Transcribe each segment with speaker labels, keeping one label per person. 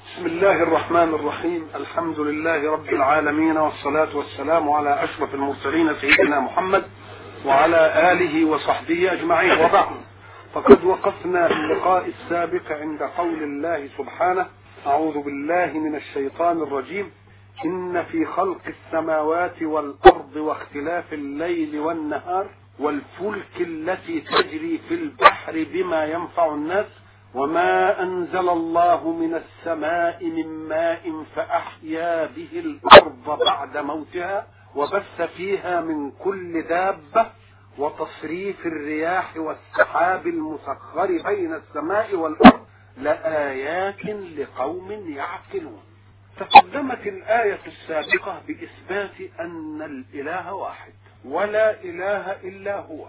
Speaker 1: بسم الله الرحمن الرحيم الحمد لله رب العالمين والصلاة والسلام على أشرف المرسلين سيدنا محمد وعلى آله وصحبه أجمعين وبعد فقد وقفنا في اللقاء السابق عند قول الله سبحانه أعوذ بالله من الشيطان الرجيم إن في خلق السماوات والأرض واختلاف الليل والنهار والفلك التي تجري في البحر بما ينفع الناس وما أنزل الله من السماء من ماء فأحيا به الأرض بعد موتها وبث فيها من كل دابة وتصريف الرياح والسحاب المسخر بين السماء والأرض لآيات لقوم يعقلون تقدمت الآية السابقة بإثبات أن الإله واحد ولا إله إلا هو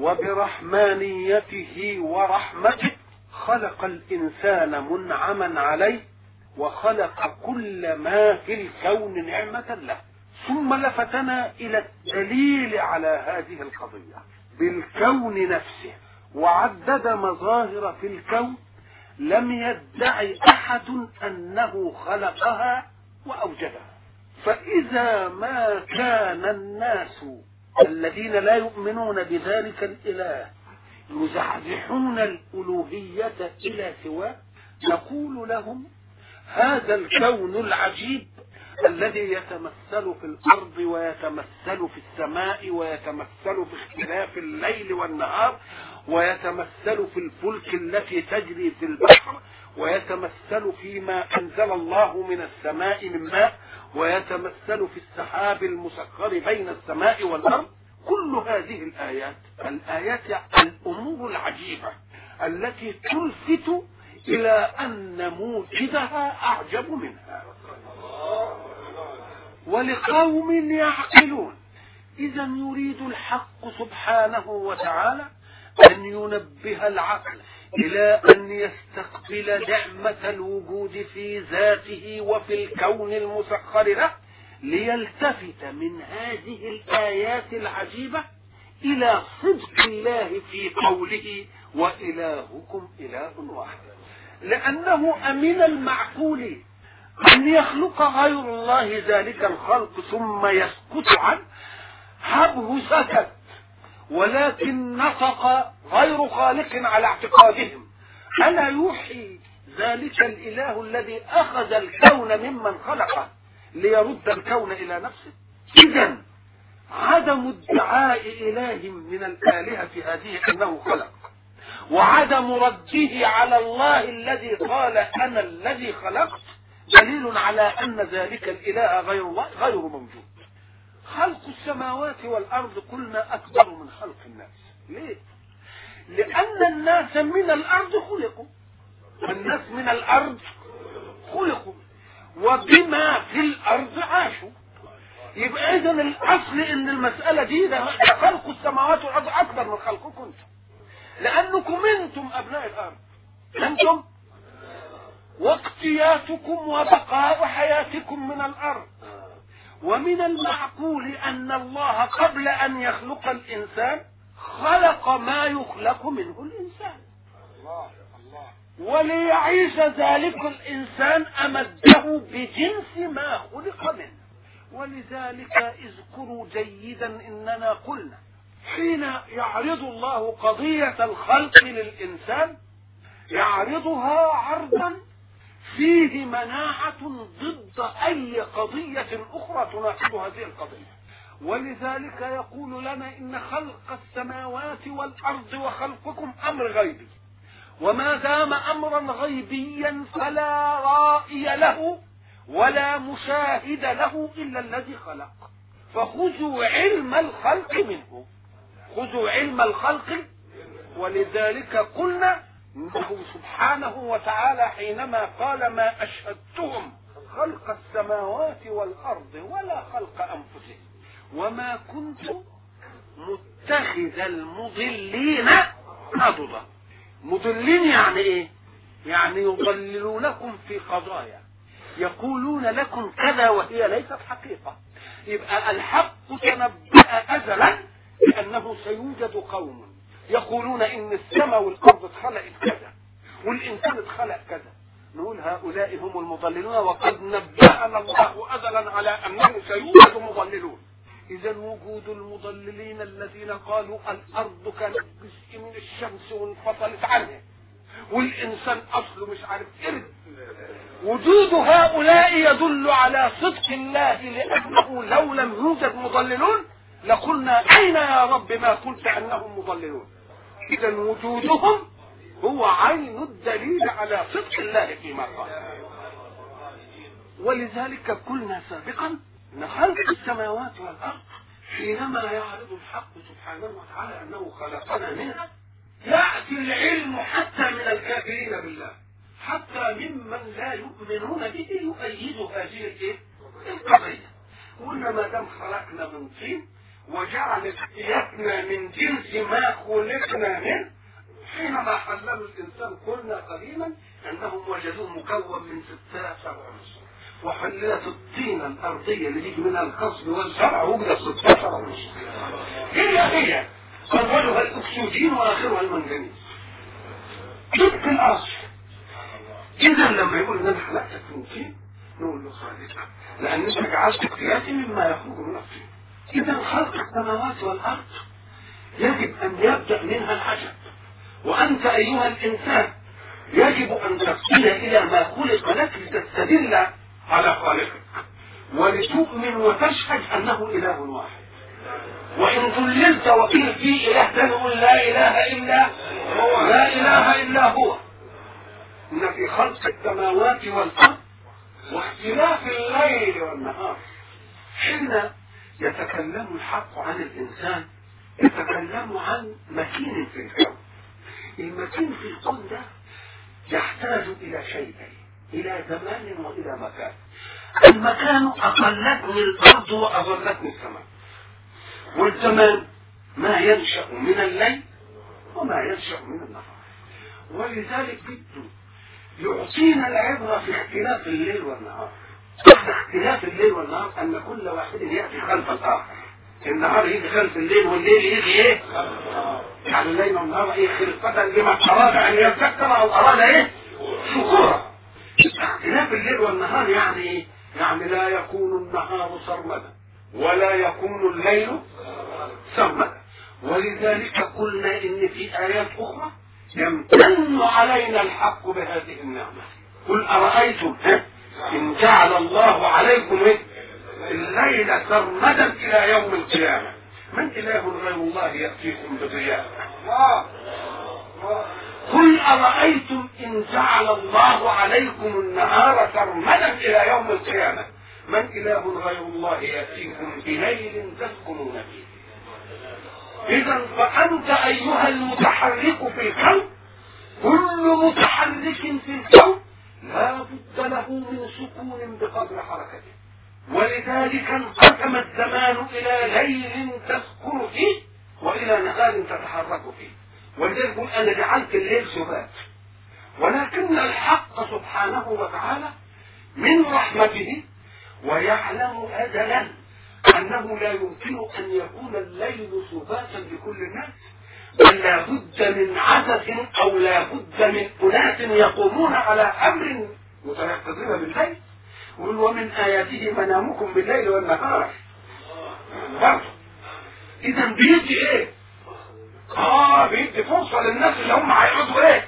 Speaker 1: وبرحمانيته ورحمته خلق الإنسان منعما عليه وخلق كل ما في الكون نعمة له ثم لفتنا إلى الدليل على هذه القضية بالكون نفسه وعدد مظاهر في الكون لم يدعي أحد أنه خلقها وأوجدها فإذا ما كان الناس الذين لا يؤمنون بذلك الإله يزحزحون الألوهية إلى سواه نقول لهم هذا الكون العجيب الذي يتمثل في الأرض ويتمثل في السماء ويتمثل في اختلاف الليل والنهار ويتمثل في الفلك التي تجري في البحر ويتمثل فيما أنزل الله من السماء من ماء ويتمثل في السحاب المسخر بين السماء والأرض كل هذه الآيات الآيات الأمور العجيبة التي تلفت إلى أن موجدها أعجب منها ولقوم يعقلون إذا يريد الحق سبحانه وتعالى أن ينبه العقل إلى أن يستقبل نعمة الوجود في ذاته وفي الكون المسخر له ليلتفت من هذه الآيات العجيبة إلى صدق الله في قوله وإلهكم إله واحد لأنه أمن المعقول أن يخلق غير الله ذلك الخلق ثم يسكت عنه هبه سكت ولكن نطق غير خالق على اعتقادهم ألا يوحي ذلك الإله الذي أخذ الكون ممن خلقه ليرد الكون إلى نفسه إذا عدم ادعاء إله من الآلهة هذه أنه خلق وعدم رده على الله الذي قال أنا الذي خلقت دليل على أن ذلك الإله غير الله غير موجود خلق السماوات والأرض قلنا أكبر من خلق الناس ليه؟ لأن الناس من الأرض خلقوا الناس من الأرض خلقوا وبما في الأرض عاشوا يبقى إذا الأصل إن المسألة دي ده خلق السماوات والأرض أكبر من خلقكم أنتم لأنكم أنتم أبناء الأرض أنتم واقتياتكم وبقاء حياتكم من الأرض ومن المعقول أن الله قبل أن يخلق الإنسان خلق ما يخلق منه الإنسان وليعيش ذلك الإنسان أمده بجنس ما خلق منه ولذلك اذكروا جيدا إننا قلنا حين يعرض الله قضية الخلق للإنسان يعرضها عرضا فيه مناعة ضد أي قضية أخرى تناقض هذه القضية ولذلك يقول لنا إن خلق السماوات والأرض وخلقكم أمر غيبي وما دام أمرا غيبيا فلا رائي له ولا مشاهد له إلا الذي خلق فخذوا علم الخلق منه خذوا علم الخلق ولذلك قلنا انه سبحانه وتعالى حينما قال ما اشهدتهم خلق السماوات والارض ولا خلق انفسهم وما كنت متخذ المضلين عضدا مضلين يعني ايه يعني يضللونكم في قضايا يقولون لكم كذا وهي ليست حقيقة يبقى الحق تنبأ أزلا بأنه سيوجد قوم يقولون إن السماء والأرض اتخلقت كذا والإنسان اتخلق كذا نقول هؤلاء هم المضللون وقد نبهنا الله أزلا على أنه سيوجد مضللون إذا وجود المضللين الذين قالوا الأرض كانت جزء من الشمس وانفصلت عنها والإنسان أصله مش عارف قرد وجود هؤلاء يدل على صدق الله لأنه لو لم يوجد مضللون لقلنا أين يا رب ما قلت أنهم مضللون إذا وجودهم هو عين الدليل على صدق الله فيما قال ولذلك قلنا سابقا ان خلق السماوات والارض حينما يعرض الحق سبحانه وتعالى انه خلقنا منها ياتي العلم حتى من الكافرين بالله حتى ممن لا يؤمنون به يؤيد هذه الايه؟ القضيه قلنا ما دام خلقنا من طين وجعل اختيارنا من جنس ما خلقنا منه حينما حللوا الانسان قلنا قديما انهم وجدوه مكون من 16 عنصر وحللت الطينه الارضيه اللي يجي منها القصب والزرع وجد 16 عنصر هي هي اولها الاكسجين واخرها المنجنيز طبق الاصل اذا لما يقول ان انا خلقتك من طين نقول له خالق لان انت جعلت اختياري مما يخرج من الطين اذا خلق السماوات والارض يجب ان يبدا منها العجب وأنت أيها الإنسان يجب أن تصل إلى ما خلق لك لتستدل على خالقك ولتؤمن وتشهد أنه إله واحد وإن ضللت وقيل في إله تقول لا إله إلا هو لا إله إلا هو إن في خلق السماوات والأرض واختلاف الليل والنهار حين يتكلم الحق عن الإنسان يتكلم عن مكين في الكون المكان في الكون ده يحتاج إلى شيئين إلى زمان وإلى مكان المكان أقلتني الأرض وأظلتني السماء والزمان ما ينشأ من الليل وما ينشأ من النهار ولذلك بده يعطينا العبرة في اختلاف الليل والنهار اختلاف الليل والنهار أن كل واحد يأتي خلف الآخر النهار يجي خلف الليل والليل يجي ايه؟ يعني الليل والنهار ايه خلقة لما اراد ان يذكر او اراد ايه؟ شكورا اختلاف الليل والنهار يعني ايه؟ يعني لا يكون النهار سرمدا ولا يكون الليل سرمدا ولذلك قلنا ان في ايات اخرى يمتن علينا الحق بهذه النعمه قل ارايتم ان جعل الله عليكم ايه؟ الليل سرمدا الى يوم القيامه من اله غير الله ياتيكم بضياء قل ارايتم ان جعل الله عليكم النهار سرمدا الى يوم القيامه من اله غير الله ياتيكم بليل تسكنون فيه اذا فانت ايها المتحرك في الكون كل متحرك في الكون لا بد له من سكون بقدر حركته ولذلك انقسم الزمان الى ليل تسكن فيه والى نهار تتحرك فيه ولذلك يقول انا جعلت الليل سبات ولكن الحق سبحانه وتعالى من رحمته ويعلم ازلا انه لا يمكن ان يكون الليل سباتا لكل الناس بل لا بد من عدد او لا بد من اناس يقومون على امر متيقظين بالليل قل ومن آياته منامكم بالليل والنهار برضه إذا بيدي إيه؟ آه بيدي فرصة للناس اللي هم هيقعدوا إيه؟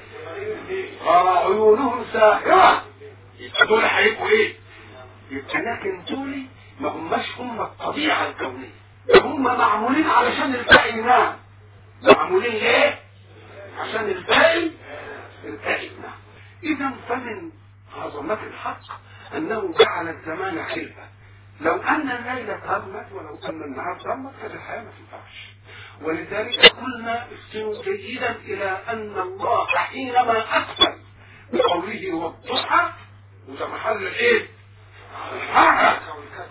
Speaker 1: آه عيونهم ساحرة يبقى دول هيبقوا إيه؟ يبقى لكن دول ما هماش هم الطبيعة الكونية هم معمولين علشان الباقي ينام معمولين ليه؟ عشان الباقي الباقي ينام إذا فمن عظمة الحق انه جعل الزمان خلفه لو ان الليل تمت ولو ان النهار تمت كانت الحياه ما تنفعش ولذلك قلنا استمعوا جيدا الى ان الله حينما اقبل بقوله والضحى وده محل الايه؟ الحركه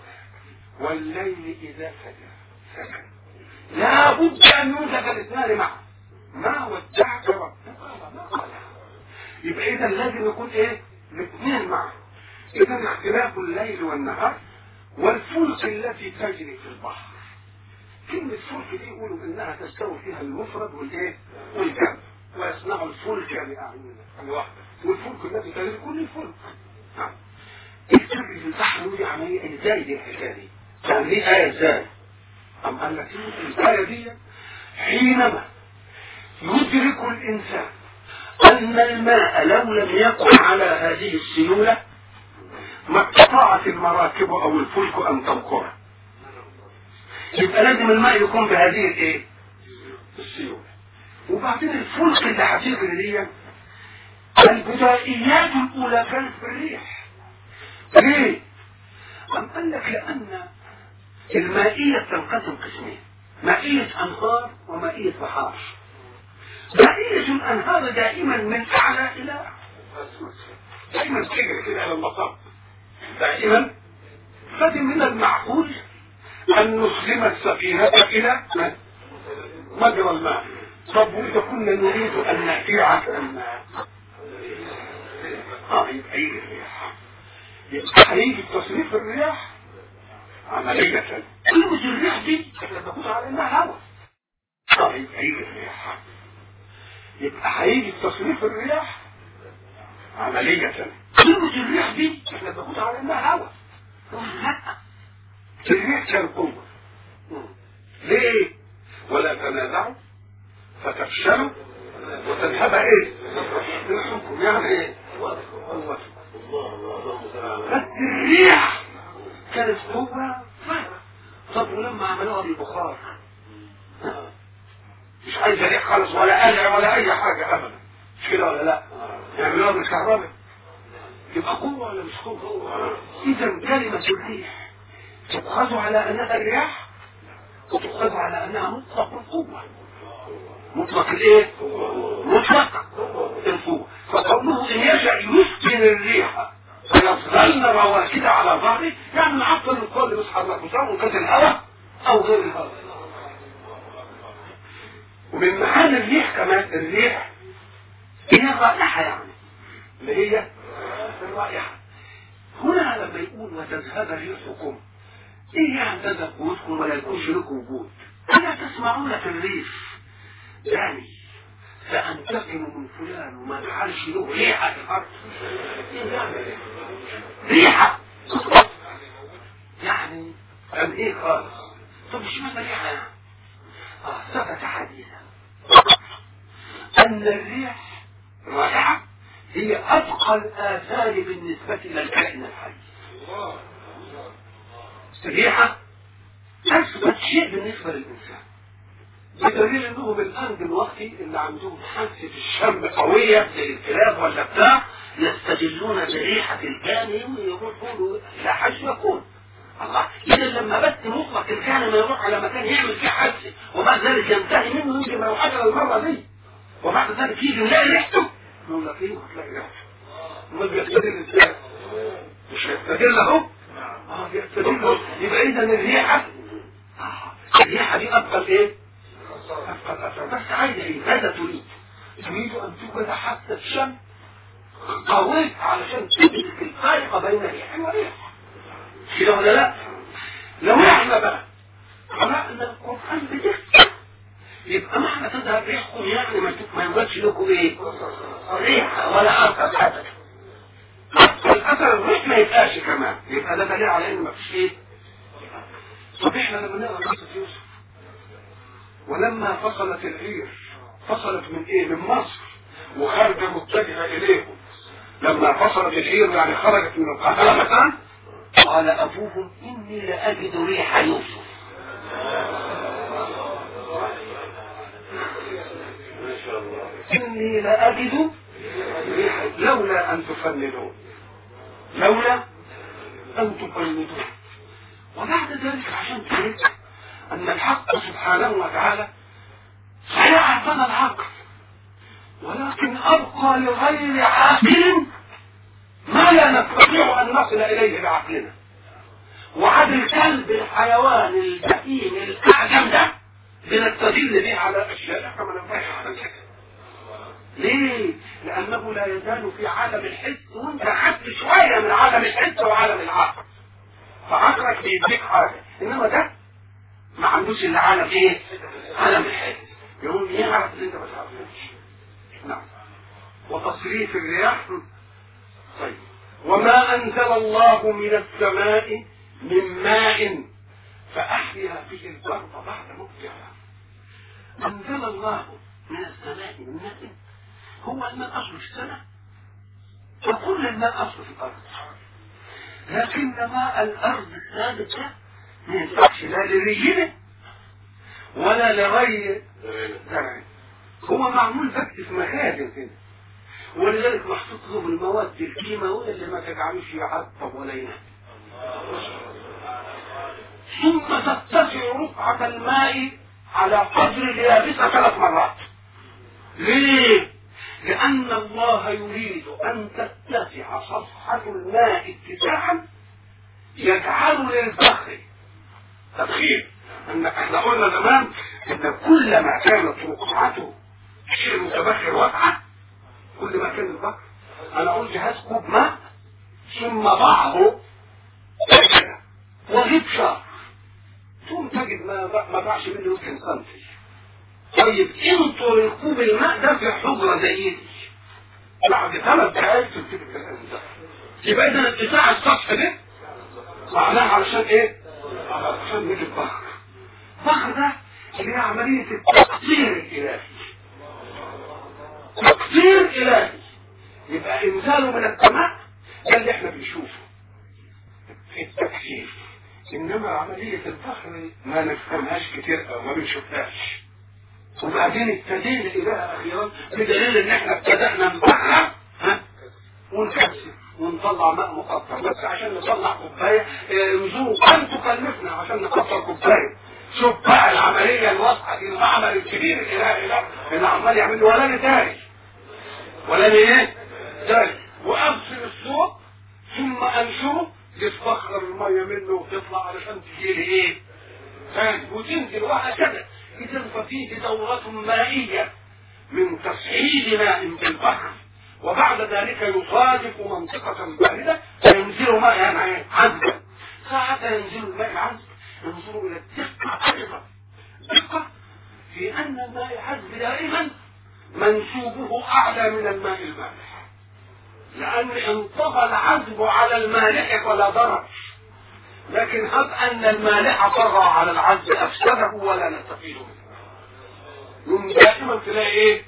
Speaker 1: والليل اذا سجى سكن لا بد ان يوجد الاثنان معا ما ودعك ربك وما قلق يبقى اذا لازم يكون ايه؟ الاثنين معا إذا اختلاف الليل والنهار والفلك التي تجري في البحر كلمة فلك دي يقولوا إنها تستوي فيها المفرد والإيه؟ والجمع ويصنع الفلك بأعيننا الواحدة والفلك الذي تجري كل الفلك نعم تجري في البحر ودي عملية ازاي دي الحكاية دي؟ يعني دي آية ازاي؟ أم قال لك الآية دي حينما يدرك الإنسان أن الماء لو لم يكن على هذه السيولة ما استطاعت المراكب أو الفلك أن تنقره يبقى لازم الماء يكون بهذه الايه؟ السيولة وبعدين الفلك اللي هتجري دي البدائيات الأولى كانت بالريح ليه؟ أم قال لك لأن المائية تنقسم قسمين مائية أنهار ومائية بحار مائية الأنهار دائما من أعلى إلى دائما تجري كده على المطار دائما فدي من المعقول أن نسلم السفينة إلى مجرى الماء طب وإذا كنا نريد أن نأتي على الماء اه يبقى يجي الرياح يبقى هيجي تصريف الرياح عملية كلمة الريح دي احنا بنقول على انها هواء اه يبقى يجي الرياح يبقى هيجي تصريف الرياح عملية كلمة الريح دي احنا بنقول على انها هواء لا الريح كان قوة ليه؟ ولا تنازعوا فتفشلوا وتذهب ايه؟ ريحكم يعني ايه؟ قوتكم بس الريح كانت قوة طب ولما عملوها بالبخار مش عايزة ريح خالص ولا قلع ولا أي حاجة أبدا مش كده ولا لا؟ يعملوها بالكهرباء يبقى قوة ولا مش قوة؟ إذا كلمة الريح تؤخذ على أنها الرياح وتؤخذ على أنها مطلق القوة مطلق الإيه؟ مطلق القوة فقوله إن يشأ يسكن الريح فيظلن رواكد على ظهره يعني نعطل القوة اللي بيتحرك سواء كانت الهواء أو غير الهواء ومن معاني الريح كمان الريح هي الرائحة يعني اللي هي الرائحة هنا لما يقول وتذهب ريحكم ايه يعني تذهب قوتكم ولا يكونش لكم وجود الا تسمعون في الريف يعني سأنتقم من فلان وما جعلش له ريحة في الأرض ريحة يعني أم إيه خالص طب مش معنى ريحة يعني آه ثبت حديثا أن الريح رائحة هي أبقى الآثار بالنسبة إلى الكائن الحي الريحة أثبت شيء بالنسبة للإنسان بدليل انهم الان دلوقتي اللي عندهم حاسه الشم قويه زي الكلاب ولا بتاع يستدلون بريحه الجاني ويقولوا لا حاج يكون الله اذا لما بس مطلق الجاني ما يروح على مكان يعمل فيه حادثه وبعد ذلك ينتهي منه يجي ما يوحد المره دي وبعد ذلك يجي نلاقي ريحته نقول لك ايه هتلاقي ريحته امال بيستدل ازاي؟ مش هيستدل اهو اه بيستدل يبقى اذا الريحه آه. الريحه دي ابقى الايه؟ أفقد أثر بس عايزة إيه؟ ماذا تريد؟ تريد أن توجد حتى الشم قوية علشان تدرك الفارق بين ريح وريح كده ولا لا؟ لو احنا بقى قرأنا القرآن بدقة يبقى معنى تذهب ريحكم يعني ما ما يوجدش لكم ايه؟ ريحة ولا أثر أبدا الأثر الريح ما يبقاش كمان يبقى ده دليل على إن ما فيش ايه؟ طب احنا لما نقرا قصة يوسف ولما فصلت العير فصلت من ايه من مصر وخارجه متجهه اليهم لما فصلت العير يعني خرجت من القاهره مثلا قال ابوهم اني لاجد ريح يوسف اني لاجد ريح لولا ان تفندون لولا ان تفندون وبعد ذلك عشان تريد أن الحق سبحانه وتعالى صحيح أعطانا العقل ولكن أبقى لغير عاقل ما لا نستطيع أن نصل إليه بعقلنا وعد الكلب الحيوان البهيم الأعجم ده بنستدل به على أشياء احنا ما ننفعش على كده ليه؟ لأنه لا يزال في عالم الحس وأنت خدت شوية من عالم الحس وعالم العقل فعقلك بيديك حاجة إنما ده ما عندوش الا عالم ايه عالم الحس يقول ايه عارف اللي انت ما تعرفوش نعم وتصريف الرياح طيب وما أنزل الله من السماء من ماء فأحيا به الأرض بعد موتها أنزل الله من السماء من ماء هو الماء أصل في السماء وكل الماء أصل في الأرض لكن ماء الأرض الثابت ده ما ينفعش لا لرجله ولا لغير زرع هو معمول بس في مخازن كده ولذلك محطوط له المواد الكيماوية اللي ما تجعلوش يعطب ولا ينام ثم تتسع رقعة الماء على قدر اليابسة ثلاث مرات ليه؟ لأن الله يريد أن تتسع صفحة الماء اتساعا يجعل للبخر تبخير ان احنا قلنا زمان ان كلما كانت رقعته شيء متبخر واسعه كل ما كان البحر انا اقول جهاز كوب ماء ثم ضعه كده وغيب شهر ثم تجد ما ما باعش منه يمكن سنتي طيب انطر الكوب الماء ده في حجره زي دي بعد ثلاث دقائق تبتدي الانزال يبقى اذا اتساع السطح ده معناها علشان ايه؟ علشان نجي البحر البحر ده اللي هي عملية التقطير الإلهي تقطير إلهي يبقى إنزاله من السماء ده اللي احنا بنشوفه في التكثيف إنما عملية البحر ما نفهمهاش كتير أو ما بنشوفهاش وبعدين ابتدينا إليها أخيرا بدليل إن احنا ابتدأنا نبحر ها ونكثف ونطلع ماء مقطر بس عشان نطلع كوبايه نزور كم تكلفنا عشان نقطر كوبايه شوف بقى العمليه الواضحه دي المعمل الكبير الالهي ده اللي عمال يعمل ولا لي داري ولا لي ايه؟ داري وارسل الصوت ثم انشره يتبخر الميه منه وتطلع علشان تجي لي ايه؟ ثاني وتنزل وهكذا اذا ففيه دوره مائيه من تصعيد ماء بالبحر وبعد ذلك يصادف منطقة باردة فينزل ماء يعني عذبا ساعة ينزل الماء العذب ينظر إلى الدقة أيضا دقة في أن الماء العذب دائما منسوبه أعلى من الماء المالح لأن إن طغى العذب على المالح فلا ضرر لكن هب أن المالح طغى على العذب أفسده ولا نستفيد منه دائما تلاقي إيه؟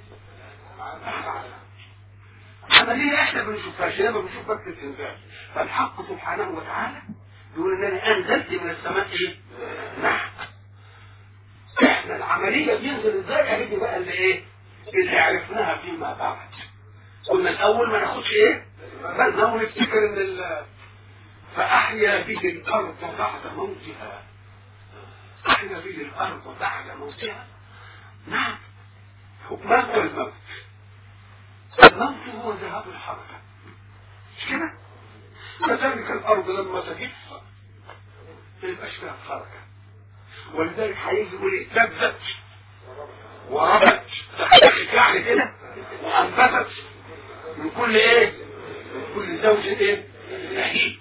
Speaker 1: عملية احنا بنشوفهاش لما بنشوف بس الانزال فالحق سبحانه وتعالى يقول انني انزلت من السماء ايه؟ نعم احنا العملية بينزل ازاي هيجي بقى اللي ايه؟ اللي عرفناها فيما بعد قلنا الاول ما ناخدش ايه؟ بالنا ونفتكر ان ال فاحيا به الارض بعد موتها احيا به الارض بعد موتها نعم ما هو الموت الموت هو ذهاب الحركة مش كده؟ كذلك الأرض لما تجف ما يبقاش فيها حركة ولذلك هيجي يقول اهتزت وربت تحتكت يعني كده وأنبتت من كل إيه؟ من كل زوج إيه؟ نهيج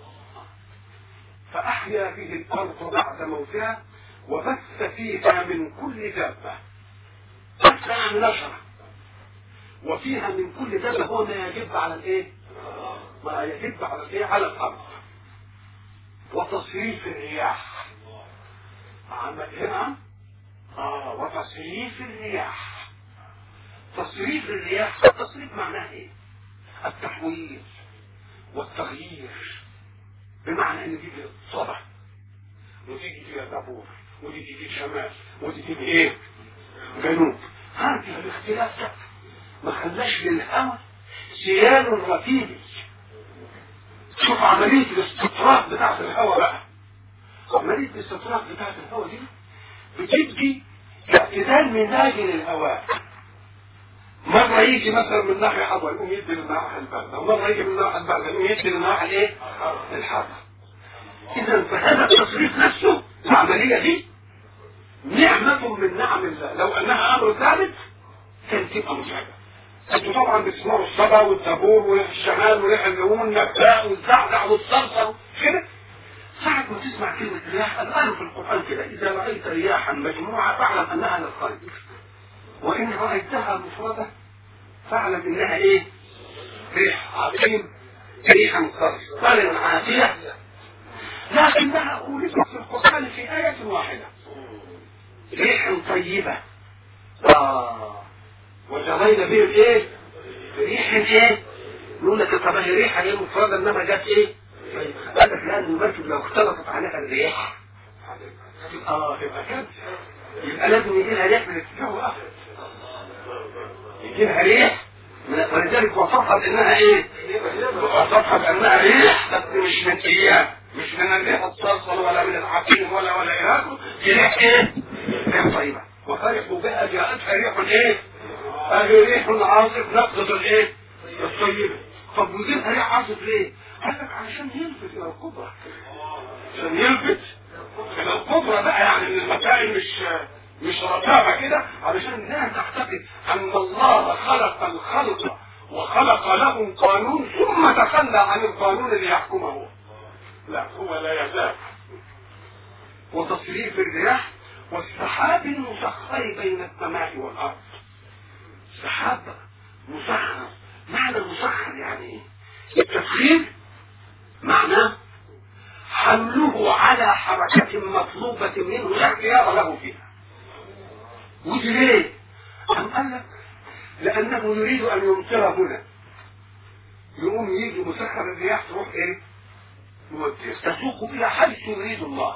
Speaker 1: فأحيا به الأرض بعد موتها وبث فيها من كل دابة بث يعني نشره وفيها من كل دابة هو ما يجب على الايه ما يجب على الايه على الارض وتصريف الرياح عمل هنا اه وتصريف الرياح تصريف الرياح التصريف معناه ايه التحويل والتغيير بمعنى ان تيجي صدى وتيجي فيها دبور ودي تيجي شمال ودي تيجي ايه جنوب هذه الاختلاف ده ما خلاش للهوى سيال رتيبي شوف عملية الاستطراق بتاعت الهوى بقى عملية الاستطراق بتاعت الهوى دي بتدي اعتدال مزاجي للهواء مرة يجي مثلا من ناحية حضر يقوم يدي للناحية الباردة ومرة يجي من الناحية الباردة يقوم يدي للناحية الايه؟ الحارة إذا فهذا التصريف نفسه العملية دي نعمة من نعم الله لو أنها أمر ثابت كانت تبقى متعبة انتوا طبعا بتسمعوا الصبا والدبور والشمال وريح النمون والنباء والزعزع والصرصر كده ساعة ما تسمع كلمة رياح الآن في القرآن كده إذا رأيت رياحا مجموعة فاعلم أنها للخير وإن رأيتها مفردة فاعلم انها ايه ريح عظيم ريحا صرصرا عاتية لكنها أولدت في القرآن في آية واحدة ريح طيبة آه وجرينا بهم ايه ريح ايه يقول لك طب هي ريحه ايه مفرده انما جت ايه قال لك لان المركب لو اختلطت عليها الريح اه تبقى كده يبقى لازم يجي لها ريح من الجو اخر يجي لها ريح ولذلك وصفها بانها ايه وصفها بانها ريح بس مش من ايام مش من الريح الصلصل ولا من العقيم ولا ولا الى اخره دي ريح ايه ريح طيبه وفرحوا بها جاءتها ريح ايه هذه ريح عاصف نقضة الايه الطيبة طب ودينها ريح عاصف ليه قال لك علشان يلفت الى القدرة عشان يلفت الى القدرة بقى يعني ان المسائل مش مش رتابة كده علشان الناس تعتقد ان الله خلق الخلق وخلق لهم قانون ثم تخلى عن القانون اللي يحكمه لا هو لا يزال وتصريف الرياح والسحاب المسخر بين السماء والارض سحاب مسخر معنى مسخر يعني ايه التسخير معناه حمله على حركة مطلوبة منه لا اختيار له فيها ودي ليه أم قال لك لأنه يريد أن يمطر هنا يقوم يجي مسخر الرياح تروح ايه موديه تسوق إلى حيث يريد الله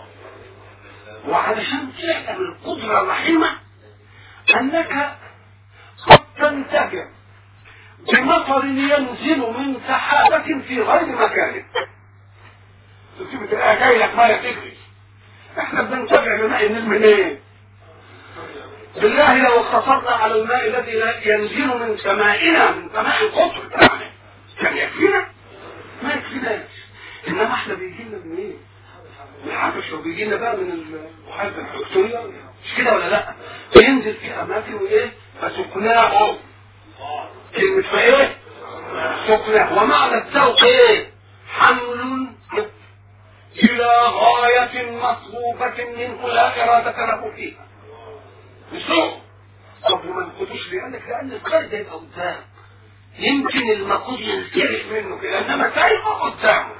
Speaker 1: وعلشان تعلم القدرة الرحيمة أنك قد تنتفع بمطر ينزل من سحابة في غير مكانه تسيب تلاقيها جاي لك ميه تجري احنا بننتفع بماء النيل منين؟ بالله لو اقتصرنا على الماء الذي ينزل من سمائنا من سماء القطر بتاعنا كان يكفينا؟ ما يكفيناش انما احنا بيجي لنا منين؟ من الحبش وبيجي لنا بقى من المحاسبه الفكتوريه مش كده ولا لا؟ بينزل في اماكن وايه؟ فسقناه كلمة فايه؟ سقناه ومعنى السوق ايه؟ حمل إلى غاية مطلوبة منه لا إرادة له فيها. بسوق. طب وما نقولوش ليه؟ قال لك لأن القيد يبقى قدام. يمكن المقود ينسلخ منه كده إنما سايقه قدامه.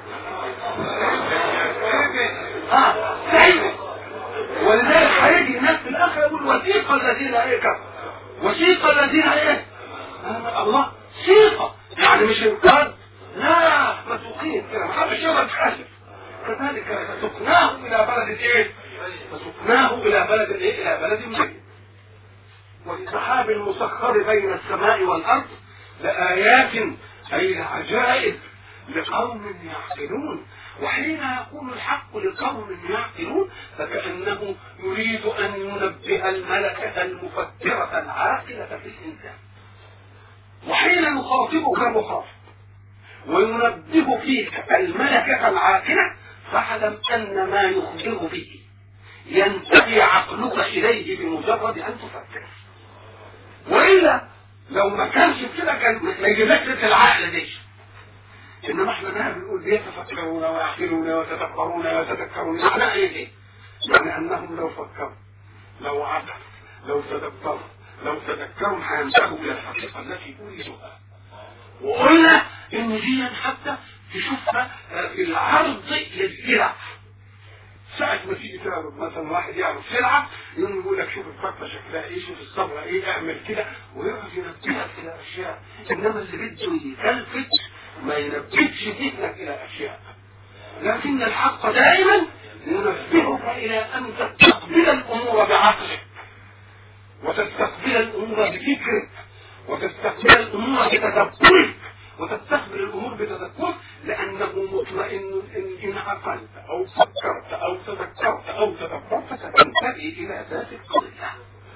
Speaker 1: اه سايقه. ولذلك هيجي الناس في الآخر يقول وثيق الذين ايه كفروا. وثيق الذين ايه؟ آه الله ثيقة يعني مش انقاذ لا مسوقين كده ما حدش يقدر يتحاسب كذلك فسقناه الى بلد ايه؟ فسقناه الى بلد ايه؟ الى بلد ميت والسحاب المسخر بين السماء والارض لآيات اي لعجائب لقوم يعقلون وحين يقول الحق لقوم يعقلون فكأنه يريد أن ينبه الملكة المفكرة العاقلة في الإنسان وحين يخاطبك مخاطب وينبه فيك الملكة العاقلة فاعلم أن ما يخبر به ينتهي عقلك إليه بمجرد أن تفكر وإلا لو ما كانش كده كان ما يجيبلكش العقل دي انما احنا بقى بنقول يتفكرون ويعقلون ويتدبرون ويتذكرون معنى ايه دي؟ يعني انهم لو فكروا لو عقلوا لو تدبروا لو تذكروا هينتهوا الى الحقيقه التي اريدها وقلنا ان دي حتى تشوفها في العرض للسلع ساعة ما تيجي تعرض مثلا واحد يعرض سلعة يقوم يقول لك شوف الفتة شكلها ايه شوف الصبغة ايه اعمل كده ويقعد ينبهك الى اشياء انما اللي بده يلفت ما ينبهش ذهنك الى اشياء لكن الحق دائما ينبهك الى ان تستقبل الامور بعقلك وتستقبل الامور بفكرك وتستقبل الامور بتدبرك وتستقبل الامور بتدبرك لانه مطمئن ان ان عقلت او فكرت او تذكرت او تدبرت ستنتهي الى ذات القضيه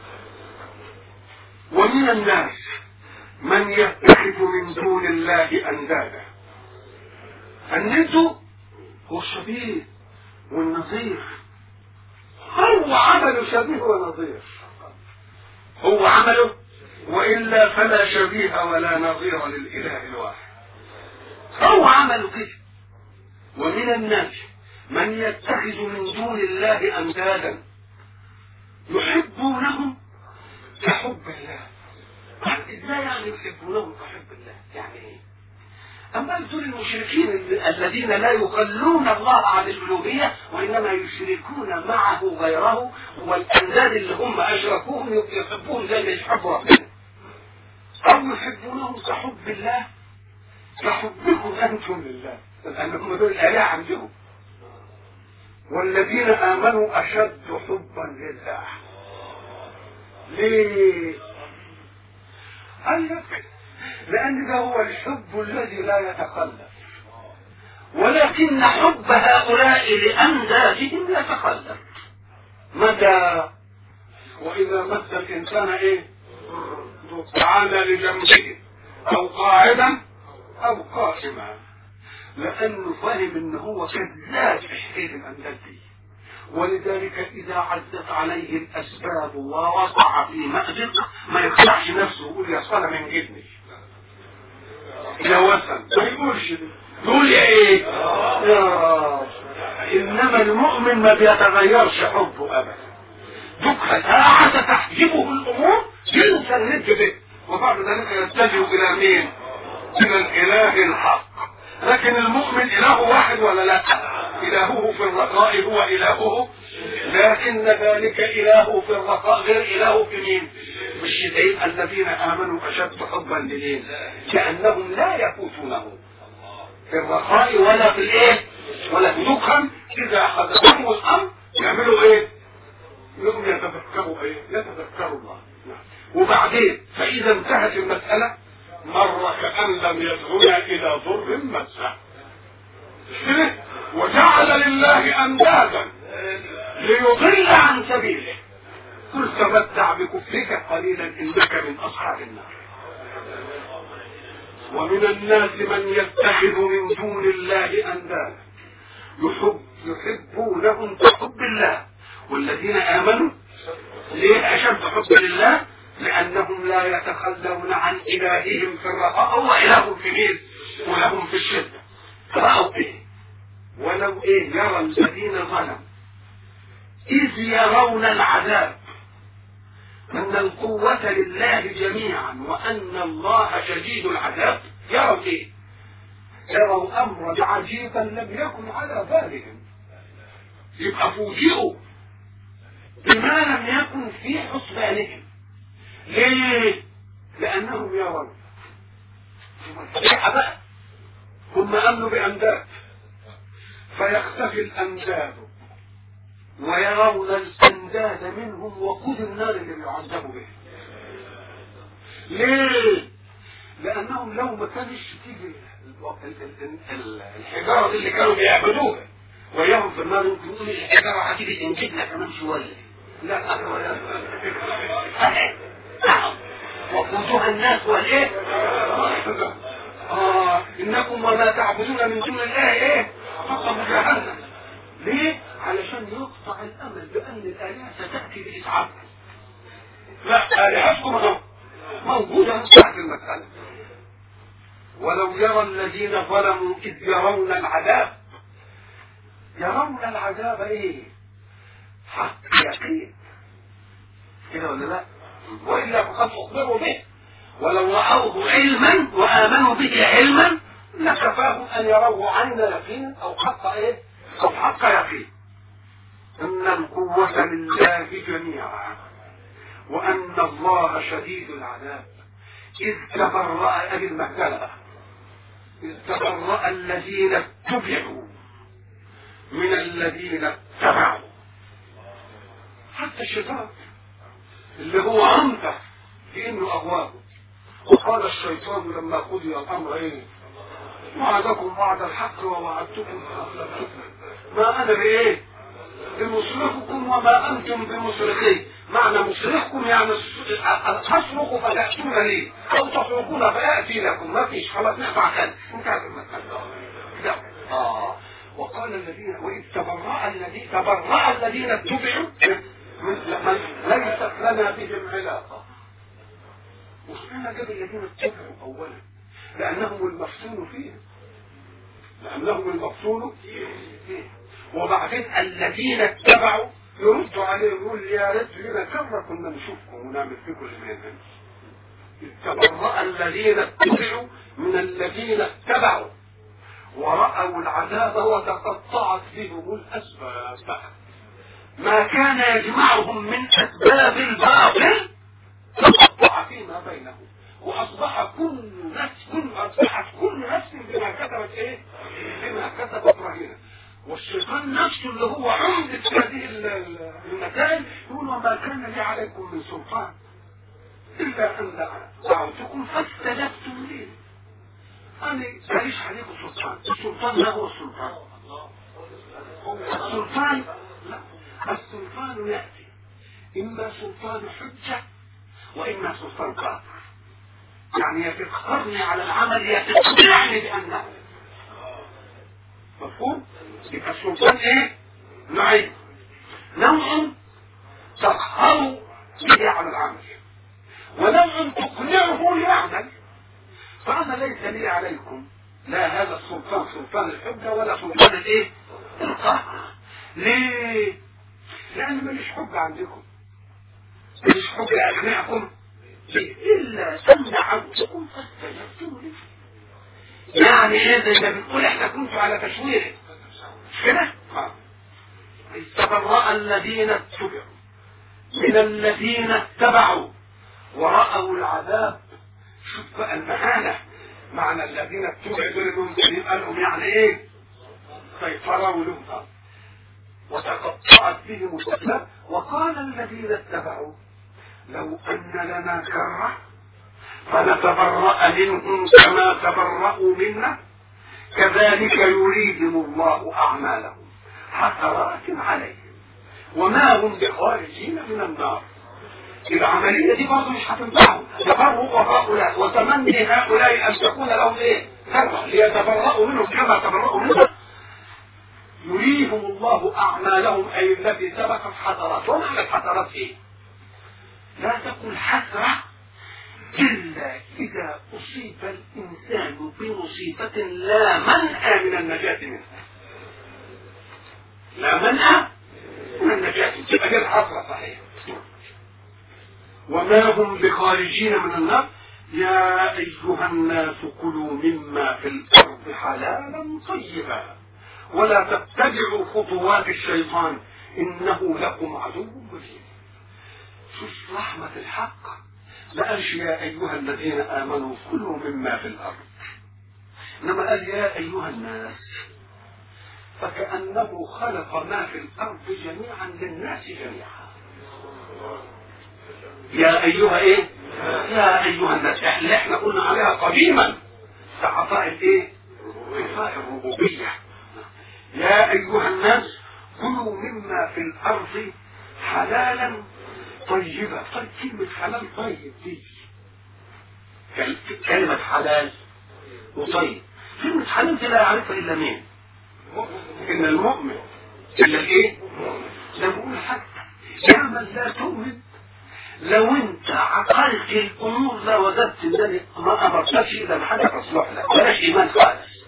Speaker 1: ومن الناس من يتخذ من دون الله اندادا الند هو الشبيه والنظير هو عمل شبيه ونظير هو عمله وإلا فلا شبيه ولا نظير للإله الواحد هو عمله كده ومن الناس من يتخذ من دون الله أندادا يحبونهم كحب الله ازاي يعني يحبونهم كحب الله يعني ايه أما دول المشركين الذين لا يخلون الله عن الألوهية وإنما يشركون معه غيره والأنداد اللي هم أشركوهم يحبون زي ما يحبوا ربنا أو يحبونهم كحب الله كحبكم أنتم لله لأنهم دول الآلهة عندهم والذين آمنوا أشد حبا لله ليه؟ قال لك لأن ده هو الحب الذي لا يتخلف ولكن حب هؤلاء لأندادهم يتخلف متى وإذا مس الإنسان إيه تعالى لجنبه أو قاعدا أو قائما لأنه فاهم إن هو كذاب في حكاية الأنداد دي ولذلك إذا عزت عليه الأسباب ووقع في مأزق ما يخدعش نفسه ويقول يا صلاة من جبني يا وثن ما يقولش ده يقول يا ايه يا رب انما المؤمن ما بيتغيرش حبه ابدا دكها ساعة تحجبه الامور ينسى الند به وبعد ذلك يتجه الى مين الى الاله الحق لكن المؤمن اله واحد ولا لا الهه في الرخاء هو الهه لكن ذلك اله في الرخاء غير اله في مين مش زي الذين امنوا اشد حبا لمين كانهم لا يفوتونه في الرخاء ولا في الايه ولا في دخن اذا حدثهم الامر يعملوا ايه يقوم يتذكروا ايه يتذكروا الله وبعدين فاذا انتهت المساله مر كان لم يدعونا الى ضر مسه وجعل لله اندادا ليضل عن سبيله قل تمتع بكفرك قليلا انك من اصحاب النار ومن الناس من يتخذ من دون الله اندادا يحب يحبونهم كحب الله والذين امنوا ليه اشد حب لله لانهم لا يتخلون عن الههم في الرخاء هو اله في مين ولهم في الشده راوا ايه ولو ايه يرى الذين ظلموا اذ يرون العذاب ان القوة لله جميعا وان الله شديد العذاب يروا ايه يروا امرا عجيبا لم يكن على بالهم يبقى فوجئوا بما لم يكن في حسبانهم ليه لانهم يرون بقى هم امنوا بانداد فيختفي الأنداد ويرون الأنداد منهم وقود النار اللي بيعذبوا به ليه؟ لأنهم لو ما كانش تيجي الحجارة اللي كانوا بيعبدوها وياهم في النار يمكن يقول الحجارة هتيجي تنجدنا كمان شوية لا وقودها الناس والايه؟ آه إنكم وما تعبدون من دون الله إيه؟ حطم جهنم ليه؟ علشان يقطع الامل بان الالهه ستاتي باسعافكم لا الهتكم اهو موجوده من تحت المساله ولو يرى الذين ظلموا اذ يرون العذاب يرون العذاب ايه؟ حق يقين كده ولا لا؟ والا فقد اخبروا به ولو راوه علما وامنوا به علما لكفاهم ان يروه عين يقين او حق ايه او حق يقين ان القوة لله جميعا وان الله شديد العذاب اذ تبرأ ابي المهزلة اذ تبرأ الذين اتبعوا من الذين اتبعوا حتى الشيطان اللي هو امتع في انه اغواه وقال الشيطان لما قضي الامر ايه وعدكم وعد الحق ووعدتكم فأخلفتكم ما أنا بإيه؟ بمصرخكم وما أنتم بمصرخي معنى مصرخكم يعني أصرخ فتأتون لي أو تصرخون فيأتي لكم ما فيش خلاص نقطع كان انتهت المسألة آه وقال الذين وإذ تبرأ الذين تبرأ الذين اتبعوا من ليست لنا بهم علاقة وسبحان جاب الذين اتبعوا أولا لأنهم المفتون فيه لأنهم المفتون فيه وبعدين الذين اتبعوا يردوا عليه يقول يا ريت لنا كرة كنا نشوفكم ونعمل فيكم اللي ما تبرأ الذين اتبعوا من الذين اتبعوا ورأوا العذاب وتقطعت بهم الأسباب ما كان يجمعهم من أسباب الباطل تقطع فيما بينهم وأصبح كل نفس كل أصبحت كل نفس بما كتبت إيه؟ بما كتبت رهينة والشيطان نفسه اللي هو عمدة هذه المسائل يقول وما كان لي عليكم من سلطان إلا أن دعوتكم فاستجبتم لي أنا ماليش عليكم سلطان السلطان ما هو السلطان السلطان لا السلطان يأتي إما سلطان حجة وإما سلطان كافر يعني يتقهرني على العمل يتقنعني بأنه مفهوم؟ يبقى السلطان ايه؟ نوعين نوع تقهر به على العمل ونوع تقنعه ليعمل فأنا ليس لي عليكم لا هذا السلطان سلطان الحجة ولا سلطان الايه؟ القهر ليه؟ لأن ماليش حجة عندكم ماليش حجة أقنعكم إلا أن دعوتكم فاستجبتم لي يعني ايه زي ما بنقول احنا كنتوا على تشويه مش كده؟ استبرأ الذين اتبعوا من الذين اتبعوا ورأوا العذاب شوف بقى المهانة معنى الذين اتبعوا دول انهم يبقى لهم يعني ايه؟ سيطرة ولهم وتقطعت بهم الاسباب وقال الذين اتبعوا لو ان لنا كره فنتبرأ منهم كما تبرأوا منا كذلك يريهم الله أعمالهم حسرات عليهم وما هم بخارجين من النار العملية دي برضه مش هتنفعهم تبرؤ هؤلاء وتمني هؤلاء أن تكون لهم إيه؟ كرة ليتبرأوا منهم كما تبرأوا منا يريهم الله أعمالهم أي التي سبقت حسرات ومعنى الحسرات إيه؟ لا تكن حسرة إلا إذا أصيب الإنسان بمصيبة لا منع من النجاة منها لا منع من النجاة تبقى دي الحسرة صحيح وما هم بخارجين من النار يا أيها الناس كلوا مما في الأرض حلالا طيبا ولا تتبعوا خطوات الشيطان إنه لكم عدو مبين شوف رحمة الحق ما قالش يا أيها الذين آمنوا كلوا مما في الأرض إنما قال يا أيها الناس فكأنه خلق ما في الأرض جميعا للناس جميعا يا أيها إيه يا أيها الناس اللي احنا قلنا عليها قديما كعطاء الإيه عطاء الربوبية يا أيها الناس كلوا مما في الأرض حلالا طيبة طيب كلمة حلال طيب دي كلمة حلال وطيب كلمة حلال دي لا يعرفها إلا مين إلا المؤمن إلا الإيه ده بقول حتى يا من لا تؤمن لو انت عقلت الامور لا وجدت ان ما امرتكش الا بحاجه تصلح لك بلاش ايمان خالص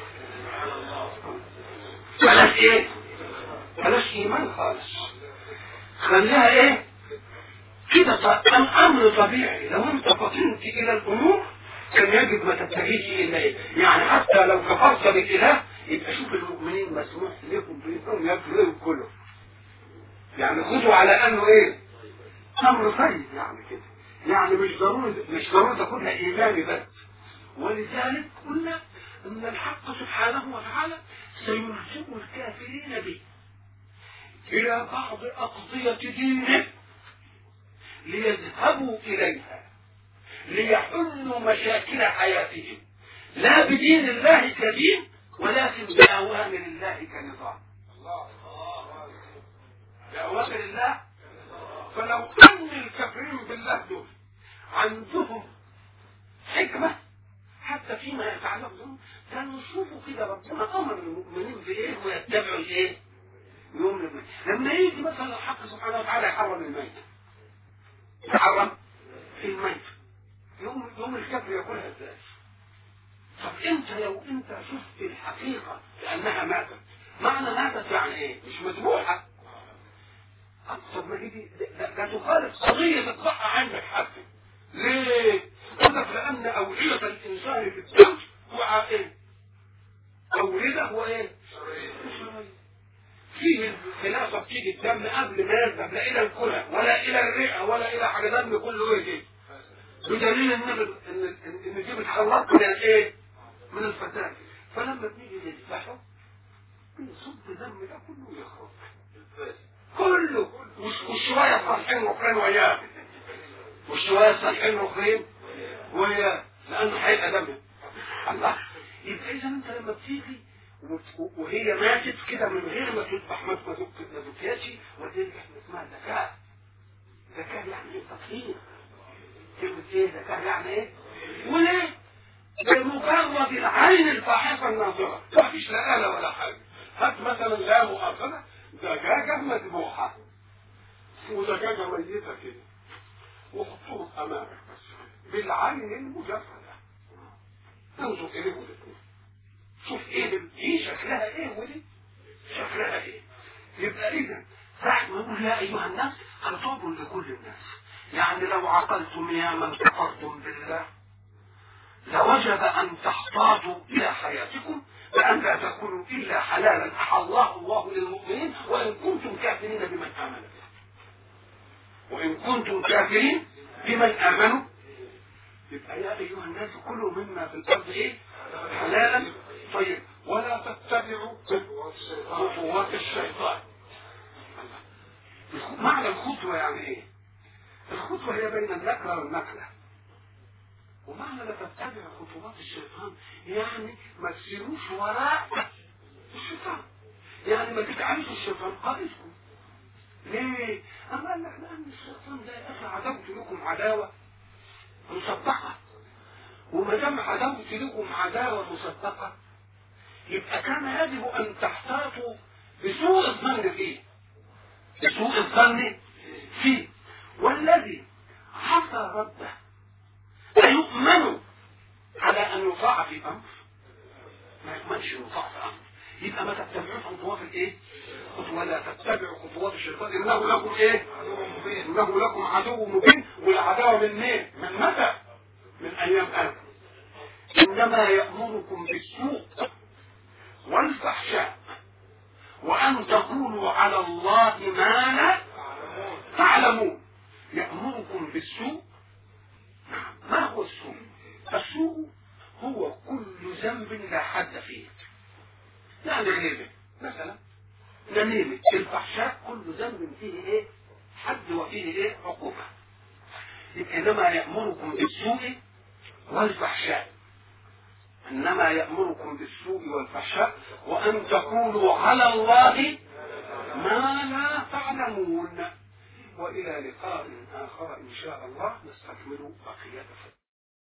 Speaker 1: بلاش ايه بلاش ايمان خالص خليها ايه كده امر طبيعي لو انت فطنت الى الامور كان يجب ما تتجهش الى ايه يعني حتى لو كفرت بالاله يبقى شوف المؤمنين مسموح لكم بانهم يكفروا كله يعني خذوا على انه ايه امر طيب يعني كده يعني مش ضروري مش ضروري تاخدها ايماني بس ولذلك قلنا ان الحق سبحانه وتعالى سيلزم الكافرين به الى بعض اقضيه دينه ليذهبوا اليها ليحلوا مشاكل حياتهم لا بدين الله كدين ولكن باوامر الله كنظام باوامر الله فلو ان الكافرين بالله دول عندهم حكمه حتى فيما يتعلق كانوا يشوفوا كده ربنا امر المؤمنين بايه ويتبعوا الايه؟ يوم الميت لما يجي مثلا الحق سبحانه وتعالى يحرم الميت يحرم في الميت يوم يوم الكافر ياكلها ازاي؟ طب انت لو انت شفت الحقيقه لانها ماتت معنى ماتت يعني ايه؟ مش مذبوحه طب ما هي دي ده تخالف قضيه الصحه عندك حتى ليه؟ قال لك لأن أوعية الإنسان في الدم وعاء إيه؟ أوردة وإيه؟ فيه الخلافة بتيجي الدم قبل ما يذهب لا إلى الكلى ولا إلى الرئة ولا إلى حاجة دم كله إيه كده بدليل إن إن إن دي بتخلط من الإيه؟ من الفتاة فلما بنيجي نذبحه بنصب دم ده كله يخرج كله والشوية صالحين وخرين وياه والشوية صالحين وخرين وياه لأنه هيبقى دم الله يبقى إذا أنت لما بتيجي وهي ماتت كده من غير ما تذبح ما تذبحش ودي احنا اسمها ذكاء ذكاء يعني ايه تطهير كلمة ايه ذكاء يعني ايه وليه بمجرد العين الفاحصة الناظرة ما فيش لا آلة ولا حاجة هات مثلا لا مؤاخذة دجاجة مذبوحة ودجاجة ميتة كده وحطوهم أمامك بس بالعين المجردة انظر إليه الاثنين شوف ايه دي شكلها ايه ودي شكلها ايه يبقى اذا ساعة ما نقول يا ايها الناس خطاب لكل الناس يعني لو عقلتم يا من كفرتم بالله لوجب ان تحتاطوا الى حياتكم بان لا تكونوا الا حلالا احله الله للمؤمنين وان كنتم كافرين بمن امن به وان كنتم كافرين بمن امنوا يبقى يا ايها الناس كلوا مما في الارض ايه حلالا طيب ولا تتبعوا خطوات الشيطان معنى الخطوة يعني ايه الخطوة هي بين النكرة والنكلة ومعنى لا تتبع خطوات الشيطان يعني ما تسيروش وراء الشيطان يعني ما تجعلوش الشيطان قائدكم ليه؟ أما قال لك لأن الشيطان ده يا أخي عدوت لكم عداوة مسبقة وما دام عدوت لكم عداوة مسبقة يبقى كان يجب أن تحتاطوا بسوء الظن فيه بسوء الظن فيه والذي عصى ربه أيؤمن على أن يطاع في أمر ما يؤمنش يطاع في أمر يبقى ما تتبعوش خطوات الايه؟ ولا تتبعوا خطوات الشيطان انه لكم ايه؟ انه لكم عدو مبين والعداوه من مين؟ من متى؟ من ايام ادم انما يامركم بالسوء والفحشاء وأن تقولوا على الله ما لا تعلمون يأمركم بالسوء ما هو السوء السوء هو كل ذنب لا حد فيه يعني غيبة مثلا نميمة الفحشاء كل ذنب فيه ايه حد وفيه ايه عقوبة انما يأمركم بالسوء والفحشاء انما يأمركم بالسوء والفحشاء وان تقولوا على الله ما لا تعلمون والى لقاء اخر ان شاء الله نستكمل بقية